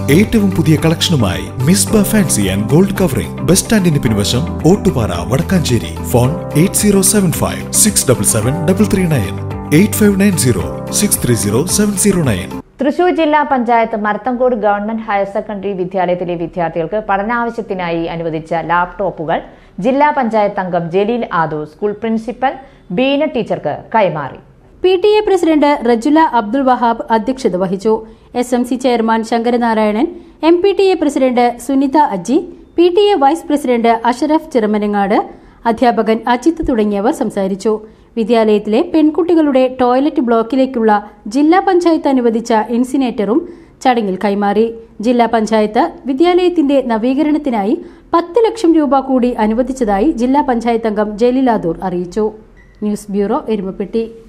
ഏറ്റവും പുതിയ കളക്ഷനുമായി Misba fancy and gold covering bus സ്റ്റാൻഡിന് പിൻവശം Ottupara Vadakkanchery phone eight zero seven five six double seven double three nine eight five nine zero six three zero seven zero nine Thrissur ജില്ലാ panchayat Marathamkode government higher secondary വിദ്യാലയത്തിലെ വിദ്യാർത്ഥികൾക്ക് പഠനാവശ്യത്തിനായി അനുവദിച്ച ലാപ്ടോപ്പുകൾ ജില്ലാ പഞ്ചായത്ത് അംഗം ജലീൽ ആദു സ്കൂൾ പ്രിൻസിപ്പൽ ബീന ടീച്ചർക്ക് കൈമാറി P T A president Rejula Abdul Wahab അധ്യക്ഷത വഹിച്ചു S M C chairman Sankaranarayanan M P T A president Sunitha Ajji P T A vice president Ashraf Chiramanangad അധ്യാപകൻ അജിത്ത് തുടങ്ങിയവർ സംസാരിച്ചു വിദ്യാലയത്തിലെ പെൺകുട്ടികളുടെ ടോയ്ലറ്റ് ബ്ലോക്കിലേക്കുള്ള ജില്ലാ പഞ്ചായത്ത് അനുവദിച്ച ഇൻസിനേറ്ററും ചടങ്ങിൽ കൈമാറി ജില്ലാ പഞ്ചായത്ത് വിദ്യാലയത്തിന്റെ നവീകരണത്തിനായി പത്ത് ലക്ഷം രൂപ കൂടി അനുവദിച്ചതായി ജില്ലാ പഞ്ചായത്ത് അംഗം ജലീലാദൂർ അറിയിച്ചു ന്യൂസ് ബ്യൂറോ എരുമപ്പെട്ടി